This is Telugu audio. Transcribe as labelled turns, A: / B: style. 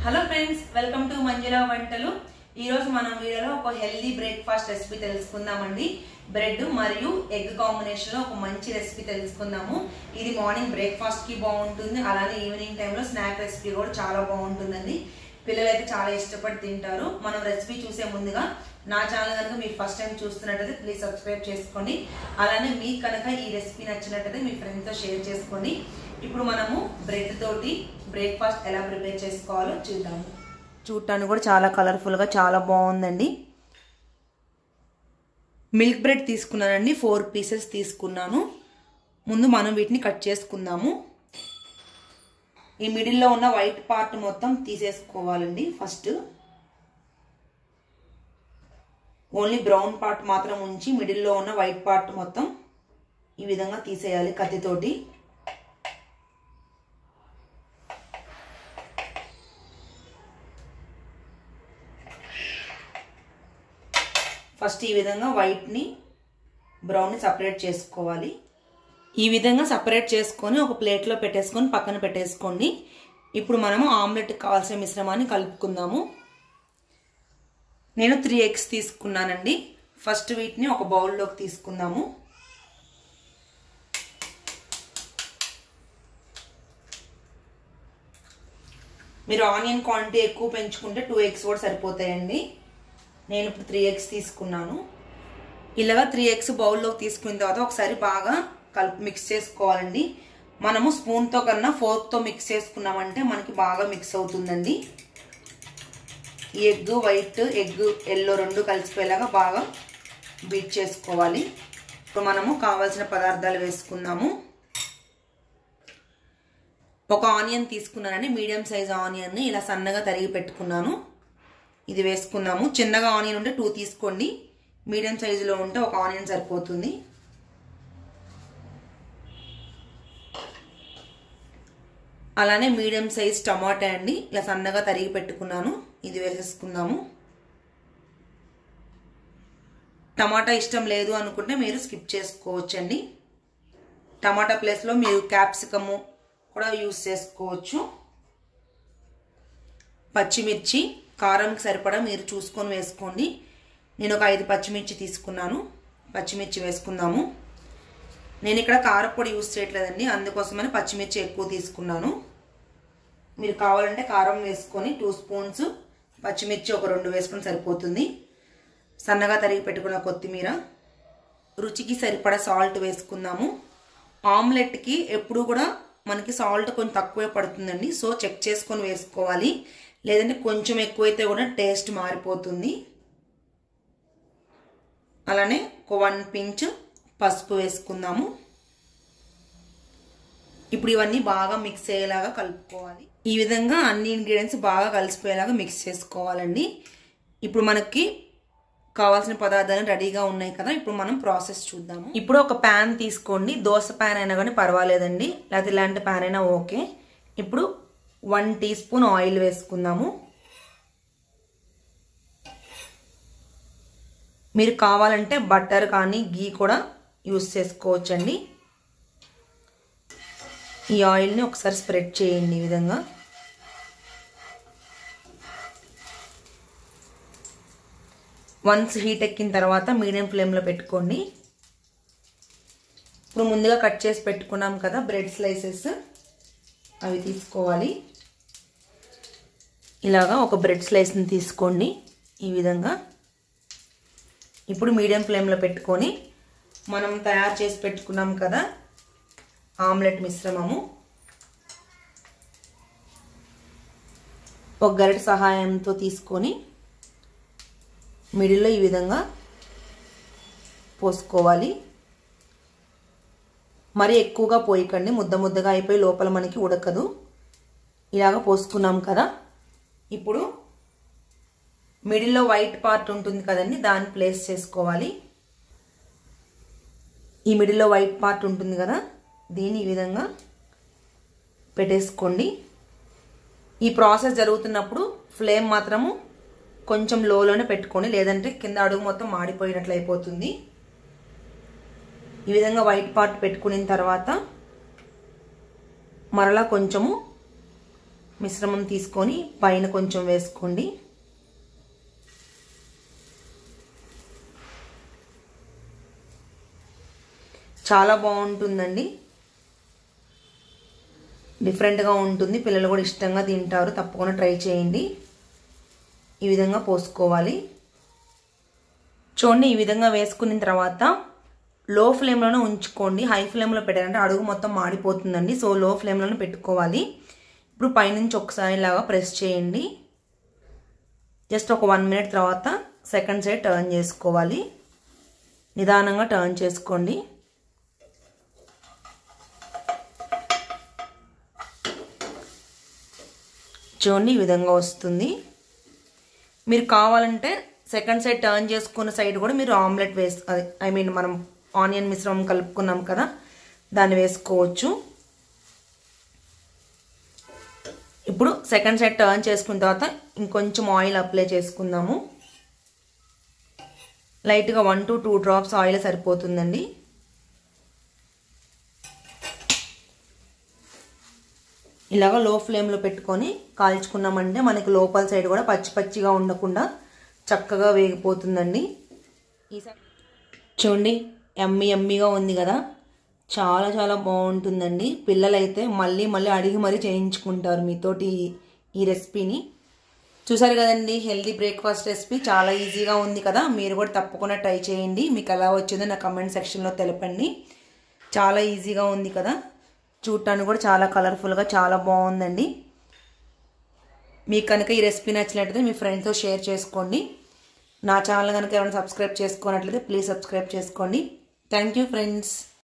A: hello friends welcome to Manjula వంటలు ఈ రోజు మనం వీడియోలో ఒక హెల్దీ బ్రేక్ఫాస్ట్ రెసిపీ తెలుసుకుందామండి బ్రెడ్ మరియు ఎగ్ కాంబినేషన్ లో ఒక మంచి రెసిపీ తెలుసుకుందాము ఇది మార్నింగ్ బ్రేక్ఫాస్ట్ కి బాగుంటుంది అలానే ఈవినింగ్ టైంలో స్నాక్ రెసిపీ కూడా చాలా బాగుంటుందండి పిల్లలు అయితే చాలా ఇష్టపడి తింటారు మనం రెసిపీ చూసే ముందుగా నా ఛానల్ కనుక మీరు ఫస్ట్ టైం చూస్తున్నట్టయితే ప్లీజ్ సబ్స్క్రైబ్ చేసుకోండి అలానే మీకు కనుక ఈ రెసిపీ నచ్చినట్టయితే మీ ఫ్రెండ్స్తో షేర్ చేసుకోండి ఇప్పుడు మనము బ్రెడ్ తోటి బ్రేక్ఫాస్ట్ ఎలా ప్రిపేర్ చేసుకోవాలో చూద్దాము చూడటానికి కూడా చాలా కలర్ఫుల్గా చాలా బాగుందండి మిల్క్ బ్రెడ్ తీసుకున్నానండి ఫోర్ పీసెస్ తీసుకున్నాను ముందు మనం వీటిని కట్ చేసుకుందాము ఈ మిడిల్లో ఉన్న వైట్ పార్ట్ మొత్తం తీసేసుకోవాలండి ఫస్ట్ ఓన్లీ బ్రౌన్ పార్ట్ మాత్రం ఉంచి మిడిల్లో ఉన్న వైట్ పార్ట్ మొత్తం ఈ విధంగా తీసేయాలి కత్తితోటి ఫస్ట్ ఈ విధంగా వైట్ని బ్రౌన్ని సపరేట్ చేసుకోవాలి ఈ విధంగా సపరేట్ చేసుకొని ఒక ప్లేట్లో పెట్టేసుకొని పక్కన పెట్టేసుకోండి ఇప్పుడు మనము ఆమ్లెట్ కావాల్సిన మిశ్రమాన్ని కలుపుకుందాము నేను త్రీ ఎగ్స్ తీసుకున్నానండి ఫస్ట్ వీటిని ఒక బౌల్లోకి తీసుకుందాము మీరు ఆనియన్ క్వాంటిటీ ఎక్కువ పెంచుకుంటే టూ ఎగ్స్ కూడా సరిపోతాయండి నేను ఇప్పుడు త్రీ ఎగ్స్ తీసుకున్నాను ఇలాగా త్రీ ఎగ్స్ బౌల్లోకి తీసుకున్న తర్వాత ఒకసారి బాగా కలిపి మిక్స్ చేసుకోవాలండి మనము స్పూన్తో కన్నా ఫోర్క్తో మిక్స్ చేసుకున్నామంటే మనకి బాగా మిక్స్ అవుతుందండి ఈ ఎగ్ వైట్ ఎగ్ ఎల్లో రెండు కలిసిపోయేలాగా బాగా బీట్ చేసుకోవాలి ఇప్పుడు మనము కావాల్సిన పదార్థాలు వేసుకుందాము ఒక ఆనియన్ తీసుకున్నానండి మీడియం సైజ్ ఆనియన్ని ఇలా సన్నగా తరిగి పెట్టుకున్నాను ఇది వేసుకుందాము చిన్నగా ఆనియన్ ఉంటే టూ తీసుకోండి మీడియం సైజులో ఉంటే ఒక ఆనియన్ సరిపోతుంది అలానే మీడియం సైజ్ టమాటా అండి ఇలా సన్నగా తరిగి పెట్టుకున్నాను ఇది వేసేసుకుందాము టమాటా ఇష్టం లేదు అనుకుంటే మీరు స్కిప్ చేసుకోవచ్చండి టమాటా ప్లేస్లో మీరు క్యాప్సికము కూడా యూస్ చేసుకోవచ్చు పచ్చిమిర్చి కారంకి సరిపడా మీరు చూసుకొని వేసుకోండి నేను ఒక ఐదు పచ్చిమిర్చి తీసుకున్నాను పచ్చిమిర్చి వేసుకుందాము నేను ఇక్కడ కారపొడి యూస్ చేయట్లేదండి అందుకోసమని పచ్చిమిర్చి ఎక్కువ తీసుకున్నాను మీరు కావాలంటే కారం వేసుకొని టూ స్పూన్స్ పచ్చిమిర్చి ఒక రెండు వేసుకొని సరిపోతుంది సన్నగా తరిగి పెట్టుకున్న కొత్తిమీర రుచికి సరిపడా సాల్ట్ వేసుకుందాము ఆమ్లెట్కి ఎప్పుడు కూడా మనకి సాల్ట్ కొంచెం తక్కువే పడుతుందండి సో చెక్ చేసుకొని వేసుకోవాలి లేదంటే కొంచెం ఎక్కువైతే కూడా టేస్ట్ మారిపోతుంది అలానే ఒక వన్ పించ్ పసుపు వేసుకుందాము ఇప్పుడు ఇవన్నీ బాగా మిక్స్ అయ్యేలాగా కలుపుకోవాలి ఈ విధంగా అన్ని ఇంగ్రీడియంట్స్ బాగా కలిసిపోయేలాగా మిక్స్ చేసుకోవాలండి ఇప్పుడు మనకి కావాల్సిన పదార్థాలు రెడీగా ఉన్నాయి కదా ఇప్పుడు మనం ప్రాసెస్ చూద్దాము ఇప్పుడు ఒక ప్యాన్ తీసుకోండి దోశ ప్యాన్ అయినా కానీ పర్వాలేదండి లేకపోతే ఇలాంటి ప్యాన్ అయినా ఓకే ఇప్పుడు వన్ టీ స్పూన్ ఆయిల్ వేసుకుందాము మీరు కావాలంటే బటర్ కానీ గీ కూడా యూస్ చేసుకోవచ్చండి ఈ ఆయిల్ని ఒకసారి స్ప్రెడ్ చేయండి ఈ విధంగా వన్స్ హీట్ ఎక్కిన తర్వాత మీడియం ఫ్లేమ్లో పెట్టుకోండి ఇప్పుడు ముందుగా కట్ చేసి పెట్టుకున్నాం కదా బ్రెడ్ స్లైసెస్ అవి తీసుకోవాలి ఇలాగా ఒక బ్రెడ్ స్లైస్ని తీసుకోండి ఈ విధంగా ఇప్పుడు మీడియం ఫ్లేమ్లో పెట్టుకొని మనం తయారు చేసి పెట్టుకున్నాం కదా ఆమ్లెట్ మిశ్రమము ఒక గరిట సహాయంతో తీసుకొని మిడిల్లో ఈ విధంగా పోసుకోవాలి మరి ఎక్కువగా పోయకండి ముద్ద ముద్దగా అయిపోయి లోపల మనకి ఉడకదు ఇలాగ పోసుకున్నాం కదా ఇప్పుడు మిడిల్లో వైట్ పార్ట్ ఉంటుంది కదండి దాన్ని ప్లేస్ చేసుకోవాలి ఈ మిడిల్లో వైట్ పార్ట్ ఉంటుంది కదా దీన్ని ఈ విధంగా పెట్టేసుకోండి ఈ ప్రాసెస్ జరుగుతున్నప్పుడు ఫ్లేమ్ మాత్రము కొంచెం లోలోనే పెట్టుకోండి లేదంటే కింద అడుగు మొత్తం మాడిపోయినట్లు అయిపోతుంది ఈ విధంగా వైట్ పార్ట్ పెట్టుకున్న తర్వాత మరలా కొంచెము మిశ్రమం తీసుకొని పైన కొంచెం వేసుకోండి చాలా బాగుంటుందండి డిఫరెంట్గా ఉంటుంది పిల్లలు కూడా ఇష్టంగా తింటారు తప్పకుండా ట్రై చేయండి ఈ విధంగా పోసుకోవాలి చూడండి ఈ విధంగా వేసుకున్న తర్వాత లో ఫ్లేమ్లోనే ఉంచుకోండి హై ఫ్లేమ్లో పెట్టారంటే అడుగు మొత్తం మాడిపోతుందండి సో లో ఫ్లేమ్లోనే పెట్టుకోవాలి ఇప్పుడు పైనుంచి ఒకసారి ఇలాగా ప్రెస్ చేయండి జస్ట్ ఒక వన్ మినిట్ తర్వాత సెకండ్ సైడ్ టర్న్ చేసుకోవాలి నిదానంగా టర్న్ చేసుకోండి చూడండి ఈ విధంగా వస్తుంది మీరు కావాలంటే సెకండ్ సైడ్ టర్న్ చేసుకున్న సైడ్ కూడా మీరు ఆమ్లెట్ వేసు అది ఐ మీన్ మనం ఆనియన్ మిశ్రమం కలుపుకున్నాం కదా దాన్ని వేసుకోవచ్చు ఇప్పుడు సెకండ్ సైడ్ టర్న్ చేసుకున్న తర్వాత ఇంకొంచెం ఆయిల్ అప్లై చేసుకుందాము లైట్గా one to two drops oil సరిపోతుందండి ఇలాగ లో ఫ్లేమ్లో పెట్టుకొని కాల్చుకున్నామంటే మనకి లోపల సైడ్ కూడా పచ్చి పచ్చిగా ఉండకుండా చక్కగా వేగిపోతుందండి చూడండి ఎమ్మి ఎమ్మిగా ఉంది కదా చాలా చాలా బాగుంటుందండి పిల్లలైతే మళ్ళీ మళ్ళీ అడిగి మరీ చేయించుకుంటారు మీతోటి ఈ రెసిపీని చూసారు కదండి హెల్దీ బ్రేక్ఫాస్ట్ రెసిపీ చాలా ఈజీగా ఉంది కదా మీరు కూడా తప్పకుండా ట్రై చేయండి మీకు ఎలా వచ్చిందో నా కమెంట్ సెక్షన్లో తెలపండి చాలా ఈజీగా ఉంది కదా చూడటానికి కూడా చాలా కలర్ఫుల్గా చాలా బాగుందండి మీకు కనుక ఈ రెసిపీ నచ్చినట్లయితే మీ ఫ్రెండ్స్తో షేర్ చేసుకోండి నా ఛానల్ కనుక ఎవరైనా సబ్స్క్రైబ్ చేసుకోనట్లయితే ప్లీజ్ సబ్స్క్రైబ్ చేసుకోండి థ్యాంక్ యూ ఫ్రెండ్స్